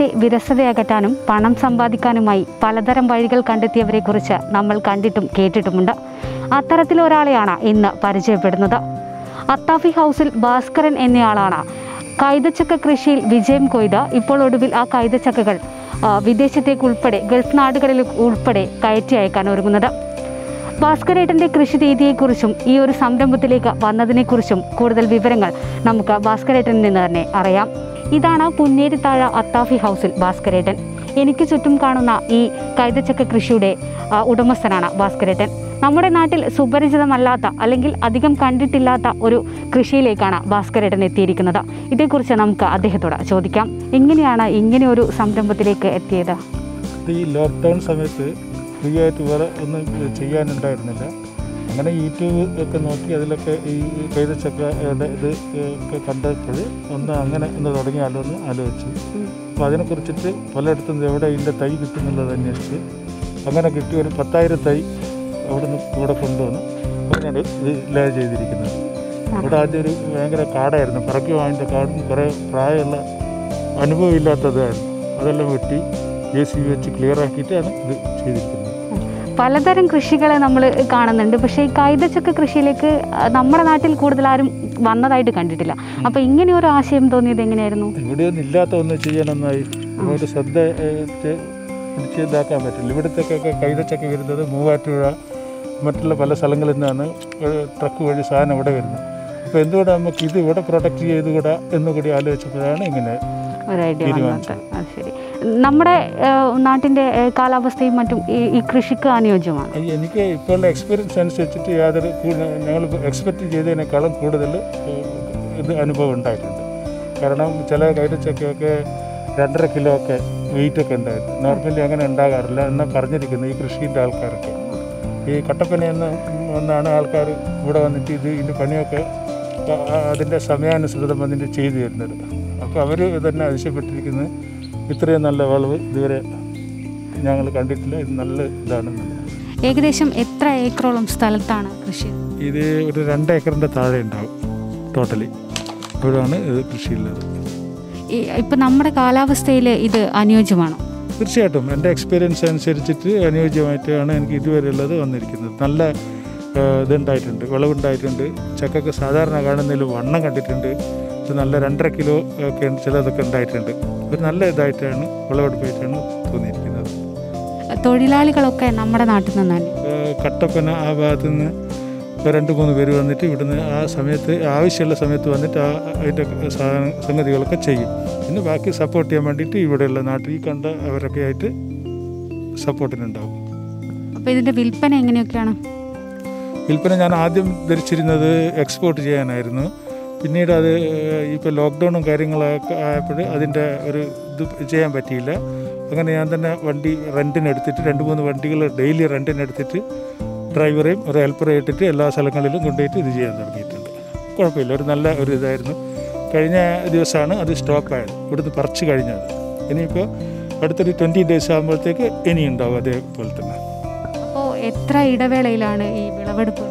ജീവിതത്തിൻ്റെ വിരസതയകറ്റാനും പണം സമ്പാദിക്കാനുമായി പലതരം വഴികൾ കണ്ടെത്തിയവരെക്കുറിച്ച് നമ്മൾ കണ്ടിട്ടും കേട്ടിട്ടുമുണ്ട് അത്തരത്തിലൊരാളെയാണ് ഇന്ന് പരിചയപ്പെടുന്നത് അത്താഫി ഹൗസിൽ ഭാസ്കരൻ എന്നയാളാണ് കൈതച്ചക്ക കൃഷിയിൽ വിജയം കൊയ്ത് ഇപ്പോൾ ഒടുവിൽ ആ കൈതച്ചക്കകൾ ആ, വിദേശത്തേക്ക് ഉൾപ്പെടെ ഗൾഫ് നാടുകളിൽ ഉൾപ്പെടെ കയറ്റി അയക്കാൻ ഒരുങ്ങുന്നത് ഭാസ്കരേട്ടൻ്റെ കൃഷി രീതിയെക്കുറിച്ചും ഈ ഒരു സംരംഭത്തിലേക്ക് വന്നതിനെക്കുറിച്ചും കൂടുതൽ വിവരങ്ങൾ നമുക്ക് ഭാസ്കരേട്ടനിൽ നിന്ന് തന്നെ അറിയാം ഇതാണ് പുന്നേരിത്താഴ അത്താഫി ഹൗസിൽ ഭാസ്കരേട്ടൻ എനിക്ക് ചുറ്റും കാണുന്ന ഈ കൈതച്ചക്ക കൃഷിയുടെ ആ, ഉടമസ്ഥനാണ് ഭാസ്കരേട്ടൻ നമ്മുടെ നാട്ടിൽ സുപരിചിതമല്ലാത്ത അല്ലെങ്കിൽ അധികം കണ്ടിട്ടില്ലാത്ത ഒരു കൃഷിയിലേക്കാണ് ഭാസ്കരേട്ടൻ എത്തിയിരിക്കുന്നത് ഇതേക്കുറിച്ച് നമുക്ക് അദ്ദേഹത്തോട് ചോദിക്കാം എങ്ങനെയാണ് ഇങ്ങനെ ഒരു സംരംഭത്തിലേക്ക് എത്തിയത് ഈ ലോക്ക്ഡൗൺ സമയത്ത് ഫ്രീ ആയിട്ട് വേറെ ഒന്നും ചെയ്യാനുണ്ടായിരുന്നില്ല അങ്ങനെ യൂട്യൂബ് ഒക്കെ നോക്കി അതിലൊക്കെ ഈ കൈതച്ചക്കയുടെ ഇത് ഒക്കെ കണ്ടപ്പോൾ ഒന്ന് അങ്ങനെ ഒന്ന് തുടങ്ങിയാലോ എന്ന് ആലോചിച്ചു അപ്പോൾ അതിനെക്കുറിച്ചിട്ട് പലയിടത്തും എവിടെ ഇതിൻ്റെ തൈ കിട്ടുന്നുള്ളത് അന്വേഷിച്ച് അങ്ങനെ കിട്ടി ഒരു പത്തായിരം തൈ അവിടെ നിന്ന് ഇവിടെ കൊണ്ടുവന്ന് അങ്ങനെയാണ് ഇത് ലേ ചെയ്തിരിക്കുന്നത് ഇവിടെ ആദ്യം ഒരു ഭയങ്കര കാടായിരുന്നു പിറക്കി വാങ്ങിൻ്റെ കാടും കുറേ പ്രായമുള്ള അനുഭവമില്ലാത്തതായിരുന്നു അതെല്ലാം വെട്ടി ജെ സി ബി വെച്ച് ക്ലിയർ ആക്കിയിട്ടാണ് ഇത് ചെയ്തിരിക്കുന്നത് പലതരം കൃഷികളെ നമ്മൾ കാണുന്നുണ്ട് പക്ഷേ ഈ കൈതച്ചക്ക കൃഷിയിലേക്ക് ആ, നമ്മുടെ നാട്ടിൽ കൂടുതൽ ആരും വന്നതായിട്ട് കണ്ടിട്ടില്ല അപ്പോൾ ഇങ്ങനെ ഒരു ആശയം തോന്നിയത് എങ്ങനെയായിരുന്നു ഇവിടെയൊന്നും ഇല്ലാത്ത ഒന്ന് ചെയ്യാനൊന്നായി ഒരു ശ്രദ്ധ ഏഹ്, ചെ- പിടിച്ച് ഇതാക്കാൻ പറ്റില്ല ഇവിടത്തേക്കൊക്കെ കൈതച്ചക്ക വരുന്നത് മൂവാറ്റുപുഴ മറ്റുള്ള പല സ്ഥലങ്ങളിൽ നിന്നാണ് ഏഹ്, ട്രക്ക് വഴി സാധനം ഇവിടെ വരുന്നത് അപ്പോൾ എന്തുകൊണ്ട് നമുക്ക് ഇത് ഇവിടെ പ്രൊട്ടക്റ്റ് ചെയ്തുകൂടാ എന്നുകൂടി ആലോചിച്ചപ്പോഴാണ് ഇങ്ങനെ ഒരു ഐഡിയ വന്നത് തീരുമാനിച്ചത്. അത് ശരി നമ്മുടെ ആ, നാട്ടിൻ്റെ ആ, കാലാവസ്ഥയും മറ്റും ഈ ഈ കൃഷിക്ക് അനുയോജ്യമാണ് ഈ എനിക്ക് ഇപ്പോഴുള്ള എക്സ്പീരിയൻസ് അനുസരിച്ചിട്ട് യാതൊരു ഞങ്ങൾ എക്സ്പെക്റ്റ് ചെയ്തതിനേക്കാളും കൂടുതൽ ഏഹ്, ഇത് അനുഭവം ഉണ്ടായിട്ടുണ്ട് കാരണം ചില കൈതച്ചക്കയൊക്കെ രണ്ടര കിലോ ഒക്കെ വെയിറ്റ് ഒക്കെ ഉണ്ടായിരുന്നു നോർമലി അങ്ങനെ ഉണ്ടാകാറില്ല എന്നാൽ പറഞ്ഞിരിക്കുന്നത് ഈ കൃഷീൻ്റെ ആൾക്കാരൊക്കെ ഈ കട്ടപ്പനയെന്ന് വന്നാണ് ആൾക്കാർ ഇവിടെ വന്നിട്ട് ഇത് ഇതിൻ്റെ പണിയൊക്കെ ആ- ആ- അതിൻ്റെ സമയാനുസൃതം വന്നിട്ട് ചെയ്തു തരുന്നത് അപ്പോൾ അവർ തന്നെ അതിശയപ്പെട്ടിരിക്കുന്നത് ഇത്രയും നല്ല വളവ് ഇതുവരെ ഞങ്ങൾ കണ്ടിട്ടില്ല ഇത് നല്ല ഇതാണെന്നുള്ളത് ഏകദേശം എത്ര ഏക്കറോളം സ്ഥലത്താണ് കൃഷി ഇത് ഒരു രണ്ട് ഏക്കറിൻ്റെ താഴെ ഉണ്ടാവും ടോട്ടലി ഇവിടെയാണ് ഇത് കൃഷിയുള്ളത് ഈ ഇപ്പം നമ്മുടെ കാലാവസ്ഥയിൽ ഇത് അനുയോജ്യമാണോ തീർച്ചയായിട്ടും എൻ്റെ എക്സ്പീരിയൻസ് അനുസരിച്ചിട്ട് അനുയോജ്യമായിട്ടാണ് എനിക്ക് ഇതുവരെയുള്ളത് വന്നിരിക്കുന്നത് നല്ല ആ, ഇതുണ്ടായിട്ടുണ്ട് വിളവുണ്ടായിട്ടുണ്ട് ചക്കൊക്കെ സാധാരണ കാണുന്നതിൽ വണ്ണം കണ്ടിട്ടുണ്ട് ഇത് നല്ല രണ്ടര കിലോ ഒക്കെ ചിലതൊക്കെ ഉണ്ടായിട്ടുണ്ട് ഒരു നല്ല ഇതായിട്ടാണ് വിളവെടുപ്പായിട്ടാണ് തോന്നിയിരിക്കുന്നത് തൊഴിലാളികളൊക്കെ നമ്മുടെ നാട്ടിൽ നിന്ന് തന്നെ ഏഹ് കട്ടപ്പന ആ ഭാഗത്ത് നിന്ന് രണ്ട് മൂന്ന് പേര് വന്നിട്ട് ഇവിടുന്ന് ആ സമയത്ത് ആവശ്യമുള്ള സമയത്ത് വന്നിട്ട് ആ അതിൻ്റെ സാധന സംഗതികളൊക്കെ ചെയ്യും പിന്നെ ബാക്കി സപ്പോർട്ട് ചെയ്യാൻ വേണ്ടിയിട്ട് ഇവിടെയുള്ള നാട്ടിൽ ഈ കണ്ട അവരൊക്കെ ആയിട്ട് സപ്പോർട്ടിനുണ്ടാവും അപ്പോൾ ഇതിൻ്റെ വിൽപ്പന എങ്ങനെയൊക്കെയാണ് വിൽപ്പന ഞാൻ ആദ്യം ധരിച്ചിരുന്നത് എക്സ്പോർട്ട് ചെയ്യാനായിരുന്നു പിന്നീട് അത് ഇപ്പോൾ ലോക്ക്ഡൗണും കാര്യങ്ങളൊക്കെ ആയപ്പോൾ അതിൻ്റെ ഒരു ഇത് ചെയ്യാൻ പറ്റിയില്ല അങ്ങനെ ഞാൻ തന്നെ വണ്ടി റെൻറ്റിന് എടുത്തിട്ട് രണ്ട് മൂന്ന് വണ്ടികൾ ഡെയിലി റെൻറ്റിന് എടുത്തിട്ട് ഡ്രൈവറെയും ഒരു ഹെൽപ്പറെ ഇട്ടിട്ട് എല്ലാ സ്ഥലങ്ങളിലും കൊണ്ടുപോയിട്ട് ഇത് ചെയ്യാൻ തുടങ്ങിയിട്ടുണ്ട് കുഴപ്പമില്ല ഒരു നല്ല ഒരു ഇതായിരുന്നു കഴിഞ്ഞ ദിവസമാണ് അത് സ്റ്റോപ്പായത് ഇവിടുന്ന് പറിച്ച് കഴിഞ്ഞത് ഇനിയിപ്പോൾ അടുത്തൊരു ട്വൻറ്റി ഡേയ്സ് ആകുമ്പോഴത്തേക്ക് ഇനി ഉണ്ടാവും അതേപോലെ തന്നെ അപ്പോൾ എത്ര ഇടവേളയിലാണ് ഈ വിളവെടുപ്പ്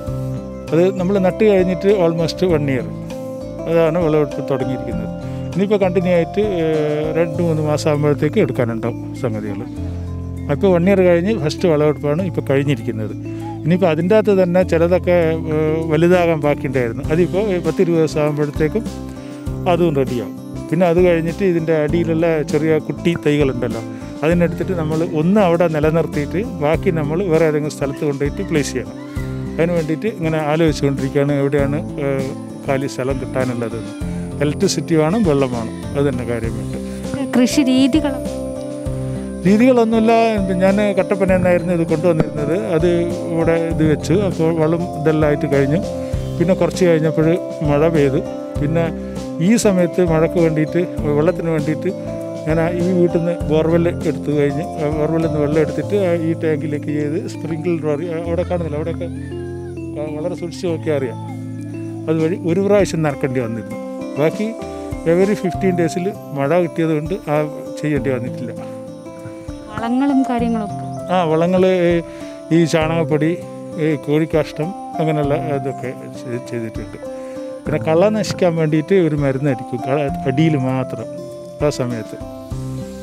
അത് നമ്മൾ നട്ട് കഴിഞ്ഞിട്ട് ഓൾമോസ്റ്റ് വൺ ഇയർ അതാണ് വിളവെടുപ്പ് തുടങ്ങിയിരിക്കുന്നത് ഇനിയിപ്പോൾ കണ്ടിന്യൂ ആയിട്ട് ഏഹ്, രണ്ട് മൂന്ന് മാസം ആകുമ്പോഴത്തേക്ക് എടുക്കാനുണ്ടാവും സംഗതികൾ അപ്പോൾ വൺ ഇയർ കഴിഞ്ഞ് ഫസ്റ്റ് വിളവെടുപ്പാണ് ഇപ്പോൾ കഴിഞ്ഞിരിക്കുന്നത് ഇനിയിപ്പോൾ അതിൻ്റെ അകത്ത് തന്നെ ചിലതൊക്കെ ഏഹ്, വലുതാകാൻ ബാക്കിയുണ്ടായിരുന്നു അതിപ്പോൾ പത്തിരുപത് ദിവസം ആകുമ്പോഴത്തേക്കും അതും റെഡിയാവും പിന്നെ അത് കഴിഞ്ഞിട്ട് ഇതിൻ്റെ അടിയിലുള്ള ചെറിയ കുട്ടി തൈകളുണ്ടല്ലോ അതിനെടുത്തിട്ട് നമ്മൾ ഒന്ന് അവിടെ നിലനിർത്തിയിട്ട് ബാക്കി നമ്മൾ വേറെ ഏതെങ്കിലും സ്ഥലത്ത് കൊണ്ടുപോയിട്ട് പ്ലേസ് ചെയ്യണം അതിന് വേണ്ടിയിട്ട് ഇങ്ങനെ ആലോചിച്ചുകൊണ്ടിരിക്കുകയാണ് എവിടെയാണ് ഏഹ്, കാലി സ്ഥലം കിട്ടാനുള്ളതെന്ന് ഇലക്ട്രിസിറ്റി വേണം വെള്ളം വേണം അത് തന്നെ കാര്യമായിട്ട് കൃഷി രീതികൾ രീതികളൊന്നുമില്ല ഞാൻ കട്ടപ്പന എന്നായിരുന്നു ഇത് കൊണ്ടുവന്നിരുന്നത് അത് ഇവിടെ ഇത് വെച്ചു അപ്പോൾ വളം ഇതെല്ലാം ആയിട്ട് കഴിഞ്ഞു പിന്നെ കുറച്ച് കഴിഞ്ഞപ്പോൾ മഴ പെയ്തു പിന്നെ ഈ സമയത്ത് മഴയ്ക്ക് വേണ്ടിയിട്ട് വെള്ളത്തിന് വേണ്ടിയിട്ട് ഞാൻ ആ ഈ വീട്ടിൽ നിന്ന് ബോർവെൽ എടുത്തു കഴിഞ്ഞ് ആ ബോർവെല്ലിൽ നിന്ന് വെള്ളം എടുത്തിട്ട് ആ ഈ ടാങ്കിലേക്ക് ചെയ്ത് സ്പ്രിങ്കിൾ അവിടെ കാണുന്നില്ല അവിടെയൊക്കെ ആ വളരെ സൂക്ഷിച്ച് നോക്കിയാൽ അറിയാം അതുവഴി ഒരു പ്രാവശ്യം നനക്കേണ്ടി വന്നിരുന്നു ബാക്കി എവറി ഫിഫ്റ്റീൻ ഡേയ്സിൽ മഴ കിട്ടിയത് കൊണ്ട് ആ ചെയ്യേണ്ടി വന്നിട്ടില്ല വളങ്ങളും കാര്യങ്ങളൊക്കെ ആ വളങ്ങൾ ഈ ചാണകപ്പൊടി ഈ കോഴിക്കാഷ്ടം അങ്ങനെയുള്ള ഇതൊക്കെ ചെയ്- ചെയ്തിട്ടുണ്ട് പിന്നെ കള നശിക്കാൻ വേണ്ടിയിട്ട് ഒരു മരുന്ന് അടിക്കും കള അടിയിൽ മാത്രം ആ സമയത്ത്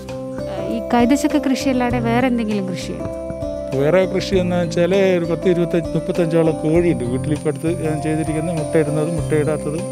കൈതച്ചക്ക കൃഷിയല്ലാതെ വേറെ എന്തെങ്കിലും കൃഷിയോ വേറെ കൃഷി എന്ന് വെച്ചാൽ ഒരു പത്ത് ഇരുപത്തഞ്ച് മുപ്പത്തഞ്ചോളം കോഴിയുണ്ട് വീട്ടിലിപ്പോൾ അടുത്ത് ഞാൻ ചെയ്തിരിക്കുന്ന മുട്ടയിടുന്നതും മുട്ടയിടാത്തതും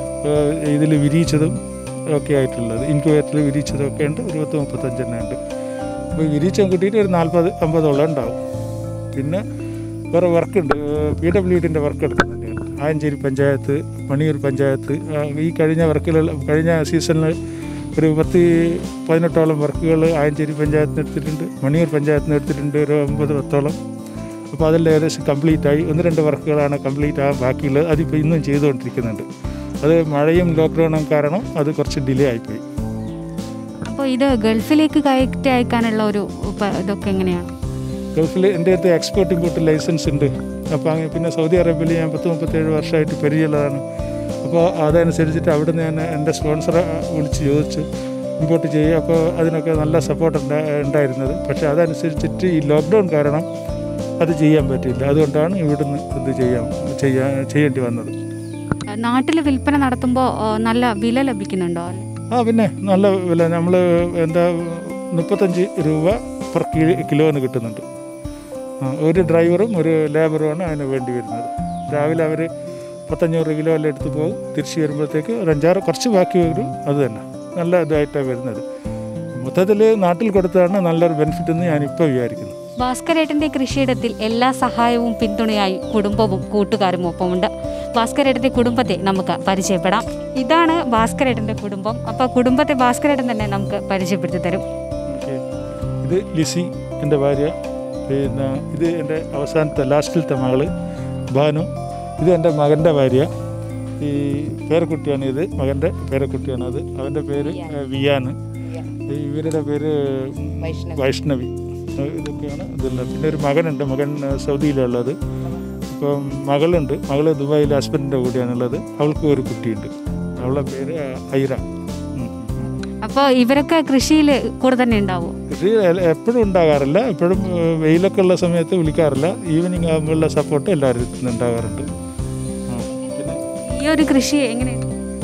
ഇതിൽ വിരിയിച്ചതും ഒക്കെ ആയിട്ടുള്ളത് ഇൻക്യുബേറ്ററിൽ വിരിയിച്ചതും ഒക്കെ ഉണ്ട് ഒരു പത്ത് മുപ്പത്തഞ്ചെണ്ണം ഉണ്ട് അപ്പോൾ വിരിയിച്ച കിട്ടിയിട്ട് ഒരു നാൽപ്പത് അമ്പതോളം ഉണ്ടാവും പിന്നെ വേറെ വർക്കുണ്ട് പി ഡബ്ല്യു ഡിൻ്റെ വർക്ക് എടുക്കുന്നുണ്ട് ഞാൻ. ആയഞ്ചേരി പഞ്ചായത്ത് മണിയൂർ പഞ്ചായത്ത് ആ, ഈ കഴിഞ്ഞ വർക്കുകൾ കഴിഞ്ഞ സീസണിൽ ഒരു പത്ത് പതിനെട്ടോളം വർക്കുകൾ ആയഞ്ചേരി പഞ്ചായത്തിന് എടുത്തിട്ടുണ്ട് മണിയൂർ പഞ്ചായത്തിന് എടുത്തിട്ടുണ്ട് ഒരു ഒമ്പത് പത്തോളം അപ്പോൾ അതെല്ലാം ഏകദേശം കംപ്ലീറ്റ് ആയി ഒന്ന് രണ്ട് വർക്കുകളാണ് കംപ്ലീറ്റ് ആകാൻ ബാക്കിയുള്ളത് അതിപ്പോൾ ഇന്നും ചെയ്തുകൊണ്ടിരിക്കുന്നുണ്ട് അത് മഴയും ലോക്ക്ഡൗണും കാരണം അത് കുറച്ച് ഡിലേ ആയിപ്പോയി അപ്പോൾ ഇത് ഗൾഫിലേക്ക് കയറ്റി അയക്കാനുള്ള ഒരു പ- ഇതൊക്കെ എങ്ങനെയാണ് ഗൾഫിൽ എൻ്റെ അടുത്ത് എക്സ്പോർട്ട് ഇമ്പോർട്ട് ലൈസൻസ് ഉണ്ട് അപ്പോൾ അങ്ങനെ പിന്നെ സൗദി അറേബ്യയിൽ ഞാൻ പത്ത് മുപ്പത്തേഴ് വർഷമായിട്ട് പരിചയമുള്ളതാണ് അപ്പോൾ അതനുസരിച്ചിട്ട് അവിടെ നിന്ന് ഞാൻ എൻ്റെ സ്പോൺസറെ വിളിച്ച് ചോദിച്ചു ഇമ്പോർട്ട് ചെയ്യുക അപ്പോൾ അതിനൊക്കെ നല്ല സപ്പോർട്ട് ഉണ്ടായിരുന്നത് പക്ഷേ അതനുസരിച്ചിട്ട് ഈ ലോക്ക്ഡൗൺ കാരണം അത് ചെയ്യാൻ പറ്റില്ല അതുകൊണ്ടാണ് ഇവിടുന്ന് ഇത് ചെയ്യാൻ ചെയ്യാൻ ചെയ്യേണ്ടി വന്നത് നാട്ടിൽ വിൽപ്പന നടത്തുമ്പോൾ നല്ല വില ലഭിക്കുന്നുണ്ടോ ആ പിന്നെ നല്ല വില നമ്മൾ എന്താ മുപ്പത്തഞ്ച് രൂപ പെർ കിലോ കിലോന് കിട്ടുന്നുണ്ട് ആ, ഒരു ഡ്രൈവറും ഒരു ലേബറുമാണ് അതിന് വേണ്ടി വരുന്നത് രാവിലെ അവർ പത്തഞ്ഞൂറ് കിലോ എല്ലാം എടുത്ത് പോകും തിരിച്ച് വരുമ്പോഴത്തേക്ക് ഒരു അഞ്ചാറ് കുറച്ച് ബാക്കി വരും അത് തന്നെ നല്ല ഇതായിട്ടാണ് വരുന്നത് മൊത്തത്തിൽ നാട്ടിൽ കൊടുത്താണ് നല്ലൊരു ബെനിഫിറ്റ് എന്ന് ഞാനിപ്പോൾ വിചാരിക്കുന്നു ഭാസ്കരേട്ടൻ്റെ കൃഷിയിടത്തിൽ എല്ലാ സഹായവും പിന്തുണയായി കുടുംബവും കൂട്ടുകാരും ഒപ്പമുണ്ട് ഭാസ്കരേട്ടൻ്റെ കുടുംബത്തെ നമുക്ക് പരിചയപ്പെടാം ഇതാണ് ഭാസ്കരേട്ടൻ്റെ കുടുംബം അപ്പോൾ കുടുംബത്തെ ഭാസ്കരേട്ടൻ തന്നെ നമുക്ക് പരിചയപ്പെടുത്തി തരും ഓക്കെ ഇത് ലിസി എൻ്റെ ഭാര്യ പിന്നെ ഇത് എൻ്റെ അവസാനത്തെ ലാസ്റ്റിലത്തെ മകള് ഭാനു ഇത് എൻ്റെ മകൻ്റെ ഭാര്യ ഈ പേരക്കുട്ടിയാണ് ഇത് മകൻ്റെ പേരക്കുട്ടിയാണ് അത് അവൻ്റെ പേര് ഏഹ്, വിയാന് ഈ ഇവരുടെ പേര് വൈഷ്ണവി ഏഹ്, ഇതൊക്കെയാണ് ഇതെല്ലാം പിന്നെ ഒരു മകനുണ്ട് മകൻ ഏഹ്, സൗദിയിലുള്ളത് ഇപ്പം മകളുണ്ട് മകള് ദുബായിൽ ഹസ്ബൻഡിൻ്റെ കൂടെയാണുള്ളത് അവൾക്ക് ഒരു കുട്ടിയുണ്ട് അവളുടെ പേര് ഐറ ഉം. അപ്പോൾ ഇവരൊക്കെ കൃഷിയിൽ കൂടെ തന്നെ ഉണ്ടാവുമോ കൃഷി എ- എപ്പോഴും ഉണ്ടാകാറില്ല എപ്പോഴും ഏഹ്, വെയിലൊക്കെ ഉള്ള സമയത്ത് വിളിക്കാറില്ല ഈവനിങ് ആകുമ്പോഴുള്ള സപ്പോർട്ട് എല്ലാവരും അടുത്തുനിന്ന് ഉണ്ടാകാറുണ്ട് ആ, പിന്നെ ഈ ഒരു കൃഷി എങ്ങനെയാണ്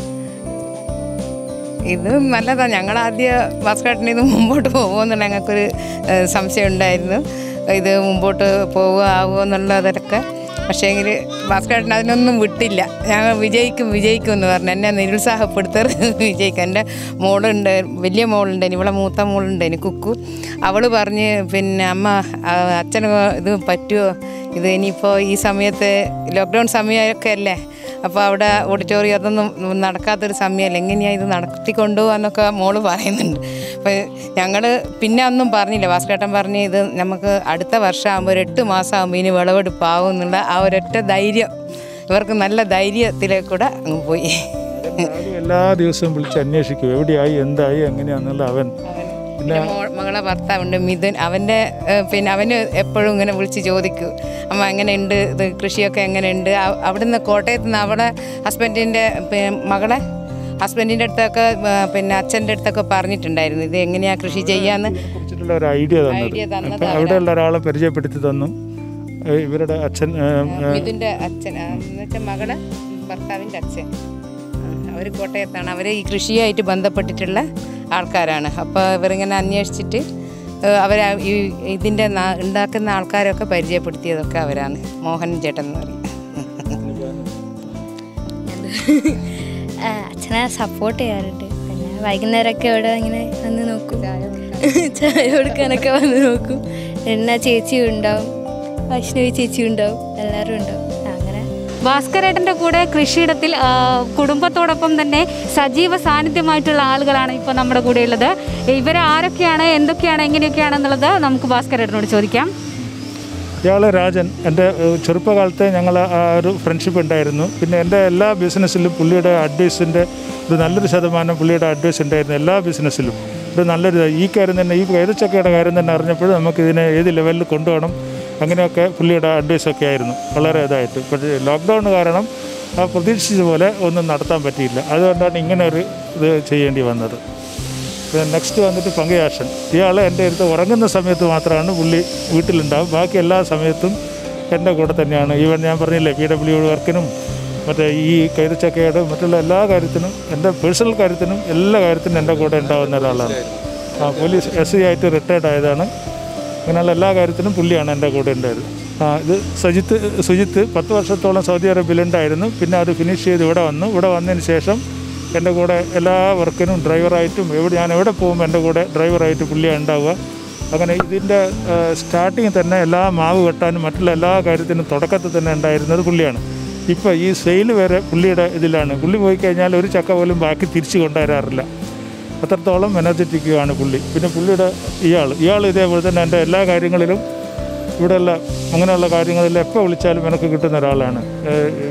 ഇത് നല്ലതാണ് ഞങ്ങൾ ആദ്യം ഭാസ്കരേട്ടൻ ഇത് മുമ്പോട്ട് പോകുമെന്നുള്ള ഞങ്ങൾക്കൊരു ഏഹ്, സംശയം ഉണ്ടായിരുന്നു ഇത് മുമ്പോട്ട് പോവുക ആവുമോ എന്നുള്ളതൊക്കെ പക്ഷേങ്കിൽ ഭാസ്കരേട്ടൻ അതിനൊന്നും വിട്ടില്ല ഞങ്ങൾ വിജയിക്കും വിജയിക്കും എന്ന് പറഞ്ഞു എന്നെ നിരുത്സാഹപ്പെടുത്തരുത് വിജയിക്കും എൻ്റെ മോളുണ്ട് വലിയ മോളുണ്ട് ഇവളെ മൂത്ത മോളുണ്ട് ഇനി കുക്കു അവൾ പറഞ്ഞ് പിന്നെ അമ്മ ആ, അച്ഛന് ഇത് പറ്റുമോ ഇത് ഇനിയിപ്പോൾ ഈ സമയത്ത് ലോക്ക്ഡൗൺ സമയമൊക്കെ അല്ലേ അപ്പോൾ അവിടെ ഓഡിറ്റോറിയം അതൊന്നും നടക്കാത്തൊരു സമയമല്ല എങ്ങനെയാണ് ഇത് നടത്തിക്കൊണ്ടുപോകാന്നൊക്കെ മോള് പറയുന്നുണ്ട് അപ്പോൾ ഞങ്ങൾ പിന്നെ ഒന്നും പറഞ്ഞില്ല ഭാസ്കരേട്ടൻ പറഞ്ഞ് ഇത് നമുക്ക് അടുത്ത വർഷമാകുമ്പോൾ ഒരു എട്ട് മാസം ആകുമ്പോൾ ഇനി വിളവെടുപ്പാവും എന്നുള്ള ആ ഒരൊറ്റ ധൈര്യം ഇവർക്ക് നല്ല ധൈര്യത്തിലേക്കൂടെ അങ്ങ് പോയി രാവിലെ എല്ലാ ദിവസവും വിളിച്ച് അന്വേഷിക്കും എവിടെയായി എന്തായി എങ്ങനെയാണെന്നുള്ള അവൻ പിന്നെ മോ- മകളെ ഭർത്താവുണ്ട് മിഥുൻ അവൻ്റെ ഏഹ്, പിന്നെ അവന് എപ്പോഴും ഇങ്ങനെ വിളിച്ച് ചോദിക്കും അമ്മ എങ്ങനെയുണ്ട് ഇത് കൃഷിയൊക്കെ എങ്ങനെയുണ്ട് അ- അവിടുന്ന് കോട്ടയത്ത് നിന്ന് അവളെ ഹസ്ബൻഡിൻ്റെ മകളെ ഹസ്ബൻഡിൻ്റെ അടുത്തൊക്കെ ഏഹ്, പിന്നെ അച്ഛൻ്റെ അടുത്തൊക്കെ പറഞ്ഞിട്ടുണ്ടായിരുന്നു ഇത് എങ്ങനെയാണ് കൃഷി ചെയ്യാന്ന് കുറിച്ചിട്ടുള്ള ഒരു ഐഡിയ തന്നത് ഐഡിയ തന്നത് അപ്പം അവിടെയുള്ള ഒരാളെ പരിചയപ്പെടുത്തി തന്നു ഏഹ്, ഇവരുടെ അച്ഛൻ ഏഹ്, ഏഹ്, മിഥുൻ്റെ അച്ഛൻ എന്നുവെച്ചാൽ മകളെ ഭർത്താവിൻ്റെ അച്ഛൻ അവർ കോട്ടയത്താണ് അവർ ഈ കൃഷിയായിട്ട് ബന്ധപ്പെട്ടിട്ടുള്ള ആൾക്കാരാണ് അപ്പോൾ ഇവരിങ്ങനെ അന്വേഷിച്ചിട്ട് അവർ ഈ ഇതിൻ്റെ നാ- ഉണ്ടാക്കുന്ന ആൾക്കാരൊക്കെ പരിചയപ്പെടുത്തിയതൊക്കെ അവരാണ് മോഹൻ ചേട്ടൻ എന്ന് പറയും ആ, അച്ഛനെ സപ്പോർട്ട് ചെയ്യാറുണ്ട് പിന്നെ വൈകുന്നേരമൊക്കെ ഇവിടെ ഇങ്ങനെ വന്ന് നോക്കും ചായ കൊടുക്കാനൊക്കെ വന്ന് നോക്കും എന്നാ ചേച്ചി ഉണ്ടാവും വൈഷ്ണവി ചേച്ചി ഉണ്ടാവും എല്ലാവരും ഉണ്ടാവും അങ്ങനെ ഭാസ്കരേട്ടൻ്റെ കൂടെ കൃഷിയിടത്തിൽ ആ, കുടുംബത്തോടൊപ്പം തന്നെ സജീവ സാന്നിധ്യമായിട്ടുള്ള ആളുകളാണ് ഇപ്പോൾ നമ്മുടെ കൂടെ ഉള്ളത് ഇവർ ആരൊക്കെയാണ് എന്തൊക്കെയാണ് എങ്ങനെയൊക്കെയാണെന്നുള്ളത് നമുക്ക് ഭാസ്കരേട്ടനോട് ചോദിക്കാം ഇയാൾ രാജൻ എൻ്റെ ഏഹ്, ചെറുപ്പകാലത്തെ ഞങ്ങൾ ആ ഒരു ഫ്രണ്ട്ഷിപ്പ് ഉണ്ടായിരുന്നു പിന്നെ എൻ്റെ എല്ലാ ബിസിനസ്സിലും പുള്ളിയുടെ അഡ്വൈസിൻ്റെ ഒരു നല്ലൊരു ശതമാനം പുള്ളിയുടെ അഡ്വൈസ് ഉണ്ടായിരുന്നു എല്ലാ ബിസിനസ്സിലും ഒരു നല്ലൊരു ഈ കാര്യം തന്നെ ഈ കൈതച്ചക്കയുടെ കാര്യം തന്നെ അറിഞ്ഞപ്പോൾ നമുക്ക് ഇതിനെ ഏത് ലെവലിൽ കൊണ്ടുപോകണം അങ്ങനെയൊക്കെ പുള്ളിയുടെ അഡ്വൈസൊക്കെ ആയിരുന്നു വളരെ ഇതായിട്ട് പക്ഷേ ലോക്ക്ഡൗൺ കാരണം ആ പ്രതീക്ഷിച്ച പോലെ ഒന്നും നടത്താൻ പറ്റിയില്ല അതുകൊണ്ടാണ് ഇങ്ങനെ ഒരു ഇത് ചെയ്യേണ്ടി വന്നത് പിന്നെ നെക്സ്റ്റ് വന്നിട്ട് പങ്കയാഷൻ ഇയാൾ എൻ്റെ അടുത്ത് ഉറങ്ങുന്ന സമയത്ത് മാത്രമാണ് പുള്ളി വീട്ടിലുണ്ടാവും ബാക്കി എല്ലാ സമയത്തും എൻ്റെ കൂടെ തന്നെയാണ് ഈവൻ ഞാൻ പറഞ്ഞില്ലേ പി ഡബ്ല്യു വർക്കിനും മറ്റേ ഈ കൈതച്ചക്കയുടെ മറ്റുള്ള എല്ലാ കാര്യത്തിനും എൻ്റെ പേഴ്സണൽ കാര്യത്തിനും എല്ലാ കാര്യത്തിനും എൻ്റെ കൂടെ ഉണ്ടാവുന്ന ഒരാളാണ് ആ പോലീസ് എസ് സി ആയിട്ട് റിട്ടയർഡ് ആയതാണ് അങ്ങനെയുള്ള എല്ലാ കാര്യത്തിനും പുള്ളിയാണ് എൻ്റെ കൂടെ ഉണ്ടായത് ആ ഇത് സജിത്ത് സുജിത്ത് പത്ത് വർഷത്തോളം സൗദി അറേബ്യയിലുണ്ടായിരുന്നു പിന്നെ അത് ഫിനിഷ് ചെയ്ത് ഇവിടെ വന്നു ഇവിടെ വന്നതിന് ശേഷം എൻ്റെ കൂടെ എല്ലാ വർക്കിനും ഡ്രൈവറായിട്ടും എവിടെ ഞാൻ എവിടെ പോകുമ്പോൾ എൻ്റെ കൂടെ ഡ്രൈവറായിട്ട് പുള്ളിയാണ് ഉണ്ടാവുക അങ്ങനെ ഇതിൻ്റെ സ്റ്റാർട്ടിങ് തന്നെ എല്ലാ മാവ് വെട്ടാനും മറ്റുള്ള എല്ലാ കാര്യത്തിനും തുടക്കത്തിൽ തന്നെ ഉണ്ടായിരുന്നത് പുള്ളിയാണ് ഇപ്പോൾ ഈ സെയിൽ വരെ പുള്ളിയുടെ ഇതിലാണ് പുള്ളി പോയി കഴിഞ്ഞാൽ ഒരു ചക്ക പോലും ബാക്കി തിരിച്ചു കൊണ്ടുവരാറില്ല അത്രത്തോളം എനർജറ്റിക്കുമാണ് പുള്ളി പിന്നെ പുള്ളിയുടെ ഇയാൾ ഇയാൾ ഇതേപോലെ തന്നെ എൻ്റെ എല്ലാ കാര്യങ്ങളിലും ഇവിടെയുള്ള അങ്ങനെയുള്ള കാര്യങ്ങളിൽ എപ്പോൾ വിളിച്ചാലും എനിക്ക് കിട്ടുന്ന ഒരാളാണ് ഏഹ്,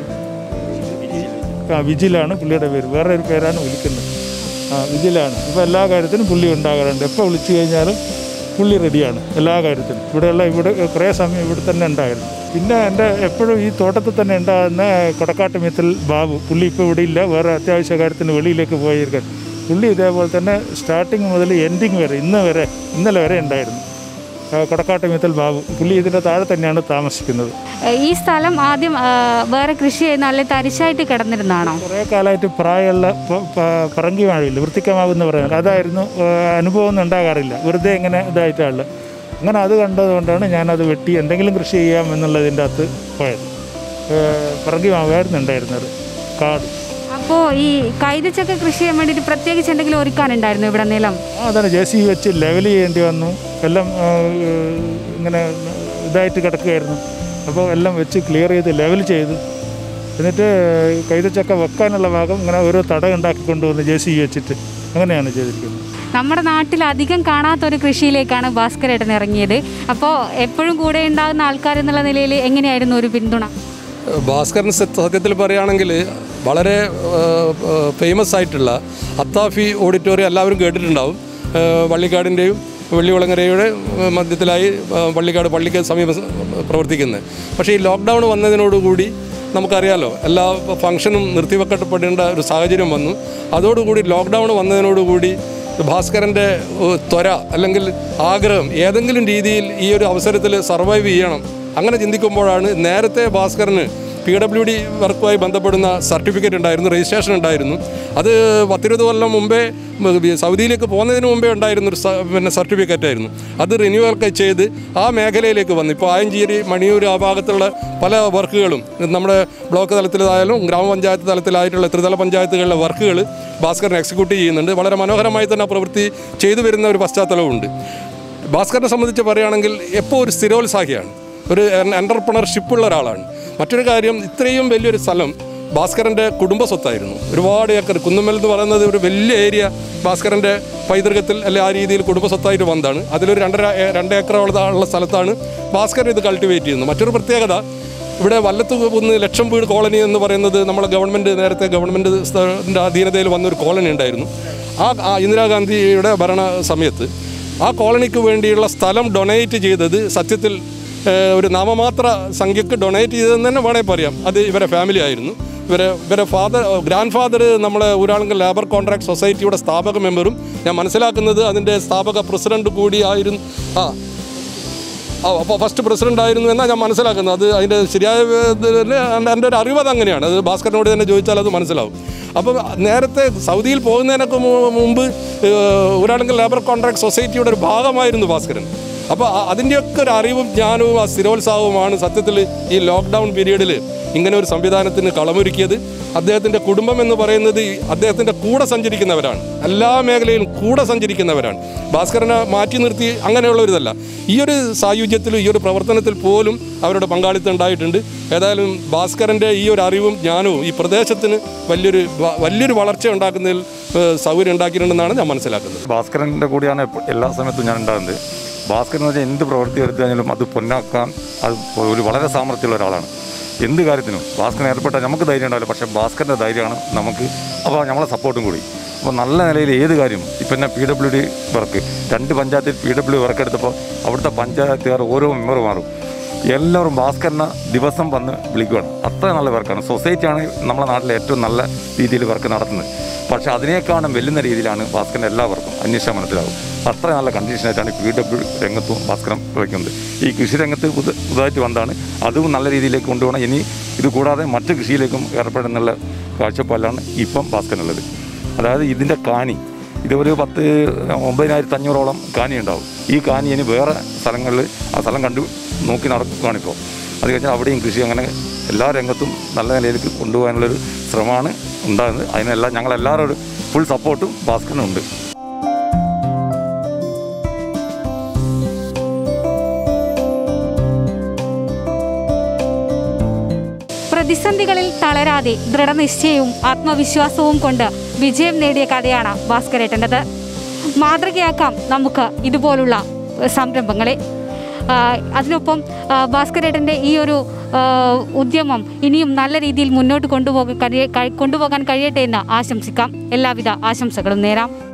ആ വിജിലാണ് പുള്ളിയുടെ പേര് വേറെ ഒരു പേരാണ് വിളിക്കുന്നത് ആ വിജിലാണ് ഇപ്പോൾ എല്ലാ കാര്യത്തിനും പുള്ളി ഉണ്ടാകാറുണ്ട് എപ്പോൾ വിളിച്ചു കഴിഞ്ഞാലും പുള്ളി റെഡിയാണ് എല്ലാ കാര്യത്തിനും ഇവിടെയുള്ള ഇവിടെ കുറേ സമയം ഇവിടെ തന്നെ ഉണ്ടായിരുന്നു പിന്നെ എൻ്റെ എപ്പോഴും ഈ തോട്ടത്തിൽ തന്നെ ഉണ്ടാകുന്ന കൊടക്കാട്ട് മിത്തൽ ബാബു പുള്ളി ഇപ്പോൾ ഇവിടെ ഇല്ല വേറെ അത്യാവശ്യ കാര്യത്തിന് വെളിയിലേക്ക് പോയിരിക്കാൻ പുള്ളി ഇതേപോലെ തന്നെ സ്റ്റാർട്ടിങ് മുതൽ എൻഡിങ് വരെ ഇന്ന് വരെ ഇന്നലെ വരെ ഉണ്ടായിരുന്നു ആ, കൊടക്കാട്ട് മിത്തൽ ബാബു പുള്ളി ഇതിൻ്റെ താഴെ തന്നെയാണ് താമസിക്കുന്നത് ഏഹ് ഈ സ്ഥലം ആദ്യം ആ, വേറെ കൃഷി ചെയ്യുന്ന അല്ലെ തരിശായിട്ട് കിടന്നിരുന്നാണോ കുറേ കാലമായിട്ട് പ്രായമുള്ള പ- പ- പറങ്കി വാഴയില്ല വൃത്തിക്കമാവ് എന്ന് പറയുന്നത് അതായിരുന്നു ആ, അനുഭവം ഒന്നും ഉണ്ടാകാറില്ല വെറുതെ ഇങ്ങനെ ഇതായിട്ടുള്ള അങ്ങനെ അത് കണ്ടതുകൊണ്ടാണ് ഞാനത് വെട്ടി എന്തെങ്കിലും കൃഷി ചെയ്യാം എന്നുള്ളതിൻ്റെ അകത്ത് പോയത് ഏ, പറങ്കി മാവായിരുന്നു ഉണ്ടായിരുന്നത് കാട് അപ്പോൾ ഈ കൈതച്ചക്ക കൃഷി ചെയ്യാൻ വേണ്ടിയിട്ട് പ്രത്യേകിച്ച് എന്തെങ്കിലും ഒരുക്കാനുണ്ടായിരുന്നു ഇവിടെ നിലം ആ, അതാണ് ജെ സി വെച്ച് ലെവൽ ചെയ്യേണ്ടി വന്നു എല്ലാം ആ, ഇങ്ങനെ ഇതായിട്ട് കിടക്കുകയായിരുന്നു അപ്പോൾ എല്ലാം വെച്ച് ക്ലിയർ ചെയ്ത് ലെവൽ ചെയ്തു എന്നിട്ട് കൈതച്ചക്ക വെക്കാനുള്ള ഭാഗം ഇങ്ങനെ ഓരോ തട ഉണ്ടാക്കി കൊണ്ടുവന്ന് ജെ സി വെച്ചിട്ട് അങ്ങനെയാണ് ചെയ്തിരിക്കുന്നത് നമ്മുടെ നാട്ടിൽ അധികം കാണാത്തൊരു കൃഷിയിലേക്കാണ് ഭാസ്കരേട്ടൻ ഇറങ്ങിയത് അപ്പോൾ എപ്പോഴും കൂടെ ഉണ്ടാകുന്ന ആൾക്കാർ എന്നുള്ള നിലയിൽ എങ്ങനെയായിരുന്നു ഒരു പിന്തുണ ഭാസ്കരൻ സത്യ- സത്യത്തിൽ പറയുകയാണെങ്കിൽ വളരെ ഫേമസ് ആയിട്ടുള്ള അത്താഫി ഓഡിറ്റോറിയം എല്ലാവരും കേട്ടിട്ടുണ്ടാവും ആ, വള്ളിക്കാടിൻ്റെയും വെള്ളികുളങ്ങരയുടെ ആ, മധ്യത്തിലായി ആ, വള്ളിക്കാട് പള്ളിക്ക് സമീപം പ്രവർത്തിക്കുന്നത് പക്ഷേ ഈ ലോക്ക്ഡൗൺ വന്നതിനോടുകൂടി നമുക്കറിയാലോ എല്ലാ ഫംഗ്ഷനും നിർത്തിവെക്കപ്പെടേണ്ട ഒരു സാഹചര്യം വന്നു അതോടുകൂടി ലോക്ക്ഡൗൺ വന്നതിനോടുകൂടി ഭാസ്കരൻ്റെ ഏഹ്, ത്വര അല്ലെങ്കിൽ ആഗ്രഹം ഏതെങ്കിലും രീതിയിൽ ഈ ഒരു അവസരത്തിൽ സർവൈവ് ചെയ്യണം അങ്ങനെ ചിന്തിക്കുമ്പോഴാണ് നേരത്തെ ഭാസ്കരന് പി ഡബ്ല്യു ഡി വർക്കുമായി ബന്ധപ്പെടുന്ന സർട്ടിഫിക്കറ്റ് ഉണ്ടായിരുന്നു രജിസ്ട്രേഷൻ ഉണ്ടായിരുന്നു അത് പത്തിരുപത് കൊല്ലം മുമ്പേ ഉം, സൗദിയിലേക്ക് പോകുന്നതിന് മുമ്പേ ഉണ്ടായിരുന്ന ഒരു സ- പിന്നെ സർട്ടിഫിക്കറ്റ് ആയിരുന്നു അത് റിന്യൂവൽ ചെയ്ത് ആ മേഖലയിലേക്ക് വന്നു ഇപ്പോൾ ആയഞ്ചേരി മണിയൂർ ആ ഭാഗത്തുള്ള പല വർക്കുകളും നമ്മുടെ ബ്ലോക്ക് തലത്തിലായാലും ഗ്രാമപഞ്ചായത്ത് തലത്തിലായിട്ടുള്ള ത്രിതല പഞ്ചായത്തുകളിലെ വർക്കുകൾ ഭാസ്കരൻ എക്സിക്യൂട്ട് ചെയ്യുന്നുണ്ട് വളരെ മനോഹരമായി തന്നെ ആ പ്രവൃത്തി ചെയ്തു വരുന്ന ഒരു പശ്ചാത്തലമുണ്ട് ഭാസ്കറിനെ സംബന്ധിച്ച് പറയുകയാണെങ്കിൽ എപ്പോൾ ഒരു സ്ഥിരോത്സാഹിയാണ് ഒരു എൻ്റർപ്രണർഷിപ്പ് ഉള്ള ഒരാളാണ് മറ്റൊരു കാര്യം ഇത്രയും വലിയൊരു സ്ഥലം ഭാസ്കരൻ്റെ കുടുംബ സ്വത്തായിരുന്നു ഒരുപാട് ഏക്കർ കുന്നുമ്മൽ എന്ന് പറയുന്നത് ഒരു വലിയ ഏരിയ ഭാസ്കരൻ്റെ പൈതൃകത്തിൽ അല്ലെ ആ രീതിയിൽ കുടുംബ സ്വത്തായിട്ട് വന്നതാണ് അതിലൊരു രണ്ടര ഏ- രണ്ട് ഏക്കറോളം ഉള്ള സ്ഥലത്താണ് ഭാസ്കരൻ ഇത് കൾട്ടിവേറ്റ് ചെയ്യുന്നത് മറ്റൊരു പ്രത്യേകത ഇവിടെ വല്ലത്ത് കുന്ന് ലക്ഷം വീട് കോളനി എന്ന് പറയുന്നത് നമ്മളെ ഗവൺമെൻറ് നേരത്തെ ഗവൺമെൻറ് അധീനതയിൽ വന്ന ഒരു കോളനി ഉണ്ടായിരുന്നു ആ ആ ഇന്ദിരാഗാന്ധിയുടെ ഭരണ സമയത്ത് ആ കോളനിക്ക് വേണ്ടിയുള്ള സ്ഥലം ഡൊണേറ്റ് ചെയ്തത് സത്യത്തിൽ ഏഹ്, ഒരു നാമമാത്ര സംഖ്യക്ക് ഡൊണേറ്റ് ചെയ്തതെന്ന് തന്നെ വേണേൽ പറയാം അത് ഇവരെ ഫാമിലി ആയിരുന്നു ഇവരെ ഇവരെ ഫാദർ ഗ്രാൻഡ് ഫാദർ നമ്മുടെ ഊരാളുങ്കൽ ലേബർ കോൺട്രാക്ട് സൊസൈറ്റിയുടെ സ്ഥാപക മെമ്പറും ഞാൻ മനസ്സിലാക്കുന്നത് അതിൻ്റെ സ്ഥാപക പ്രസിഡന്റ് കൂടി ആയിരുന്നു ആ ആ അപ്പോൾ ഫസ്റ്റ് പ്രസിഡന്റ് ആയിരുന്നു എന്നാണ് ഞാൻ മനസ്സിലാക്കുന്നത് അത് അതിൻ്റെ ശരിയായ ഇതിൽ എൻ്റെ ഒരു അറിവ് അത് അങ്ങനെയാണ് അത് ഭാസ്കരനോട് തന്നെ ചോദിച്ചാൽ അത് മനസ്സിലാവും അപ്പം നേരത്തെ സൗദിയിൽ പോകുന്നതിനൊക്കെ മു- മുമ്പ് ഒരാളെങ്കിൽ ലേബർ കോൺട്രാക്ട് സൊസൈറ്റിയുടെ ഒരു ഭാഗമായിരുന്നു ഭാസ്കരൻ അപ്പോൾ ആ- അതിൻ്റെയൊക്കെ ഒരു അറിവും ജ്ഞാനവും ആ സ്ഥിരോത്സാഹവുമാണ് സത്യത്തിൽ ഈ ലോക്ക്ഡൗൺ പീരീഡിൽ ഇങ്ങനെ ഒരു സംവിധാനത്തിന് കളമൊരുക്കിയത് അദ്ദേഹത്തിൻ്റെ കുടുംബം എന്ന് പറയുന്നത് ഈ അദ്ദേഹത്തിൻ്റെ കൂടെ സഞ്ചരിക്കുന്നവരാണ് എല്ലാ മേഖലയിലും കൂടെ സഞ്ചരിക്കുന്നവരാണ് ഭാസ്കരനെ മാറ്റി നിർത്തി അങ്ങനെയുള്ള ഒരു ഇതല്ല ഈ ഒരു സായുജ്യത്തിലും ഈ ഒരു പ്രവർത്തനത്തിൽ പോലും അവരുടെ പങ്കാളിത്തം ഉണ്ടായിട്ടുണ്ട് ഏതായാലും ഭാസ്കരൻ്റെ ഈ ഒരു അറിവും ജ്ഞാനവും ഈ പ്രദേശത്തിന് വലിയൊരു വ- വലിയൊരു വളർച്ച ഉണ്ടാക്കുന്നതിൽ ഏഹ്, സൗകര്യം ഉണ്ടാക്കിയിട്ടുണ്ടെന്നാണ് ഞാൻ മനസ്സിലാക്കുന്നത് ഭാസ്കരൻ്റെ കൂടെയാണ് എപ്പ- എല്ലാ സമയത്തും ഞാൻ ഉണ്ടാകുന്നത് ഭാസ്കരൻ എന്ന് വെച്ചാൽ എന്ത് പ്രവൃത്തി എടുത്തു കഴിഞ്ഞാലും അത് പൊന്നാക്കാൻ അത് ഒരു വളരെ സാമർഥ്യമുള്ള ഒരാളാണ് എന്ത് കാര്യത്തിനും ഭാസ്കരൻ ഏർപ്പെട്ടാൽ നമുക്ക് ധൈര്യം ഉണ്ടാവില്ല പക്ഷേ ഭാസ്കരൻ്റെ ധൈര്യമാണ് നമുക്ക് അപ്പോൾ നമ്മളെ സപ്പോർട്ടും കൂടി അപ്പോൾ നല്ല നിലയിൽ ഏത് കാര്യം ഇപ്പം തന്നെ പി ഡബ്ല്യു ഡി വർക്ക് രണ്ട് പഞ്ചായത്തിൽ പി ഡബ്ല്യു വർക്ക് എടുത്തപ്പോൾ അവിടുത്തെ പഞ്ചായത്തുകാർ ഓരോ മെമ്പർ മാറും എല്ലാവരും ഭാസ്കരനെ ദിവസം വന്ന് വിളിക്കുകയാണ് അത്ര നല്ല വർക്കാണ് സൊസൈറ്റിയാണ് നമ്മുടെ നാട്ടിലെ ഏറ്റവും നല്ല രീതിയിൽ വർക്ക് നടത്തുന്നത് പക്ഷേ അതിനേക്കാളും വെല്ലുന്ന രീതിയിലാണ് ഭാസ്കരൻ്റെ എല്ലാ വർക്കും അന്വേഷിച്ചാൽ മനസ്സിലാവും അത്ര നല്ല കണ്ടീഷനായിട്ടാണ് പി ഡബ്ല്യു രംഗത്തും ഭാസ്കരൻ വയ്ക്കുന്നത് ഈ കൃഷി രംഗത്ത് പുതു പുതുതായിട്ട് വന്നതാണ് അതും നല്ല രീതിയിലേക്ക് കൊണ്ടുപോകണം ഇനി ഇത് കൂടാതെ മറ്റ് കൃഷിയിലേക്കും ഏർപ്പെടുന്നുള്ള കാഴ്ചപ്പാടിലാണ് ഇപ്പം ഭാസ്കരനുള്ളത് അതായത് ഇതിൻ്റെ കാനി ഇതൊരു പത്ത് ഒമ്പതിനായിരത്തി അഞ്ഞൂറോളം കാനി ഉണ്ടാവും ഈ കാനി ഇനി വേറെ സ്ഥലങ്ങളിൽ ആ സ്ഥലം കണ്ടു നോക്കി നടക്കുകയാണിപ്പോൾ അത് കഴിഞ്ഞാൽ അവിടെയും കൃഷി അങ്ങനെ എല്ലാ രംഗത്തും നല്ല നിലയിലേക്ക് കൊണ്ടുപോകാനുള്ളൊരു ശ്രമമാണ് ഉണ്ടാകുന്നത് അതിനെല്ലാം ഞങ്ങളെല്ലാവരും ഒരു ഫുൾ സപ്പോർട്ടും ഭാസ്കറിനുണ്ട് പ്രതിസന്ധികളിൽ തളരാതെ ദൃഢനിശ്ചയവും ആത്മവിശ്വാസവും കൊണ്ട് വിജയം നേടിയ കഥയാണ് ഭാസ്കരേട്ടൻ്റെത് മാതൃകയാക്കാം നമുക്ക് ഇതുപോലുള്ള ഏഹ്, സംരംഭങ്ങളെ ആ, അതിനൊപ്പം ആ, ഭാസ്കരേട്ടൻ്റെ ഈ ഒരു ആ, ഉദ്യമം ഇനിയും നല്ല രീതിയിൽ മുന്നോട്ട് കൊണ്ടുപോകാൻ കഴിയ- കൊണ്ടുപോകാൻ കഴിയട്ടെ എന്ന് ആശംസിക്കാം എല്ലാവിധ ആശംസകളും നേരാം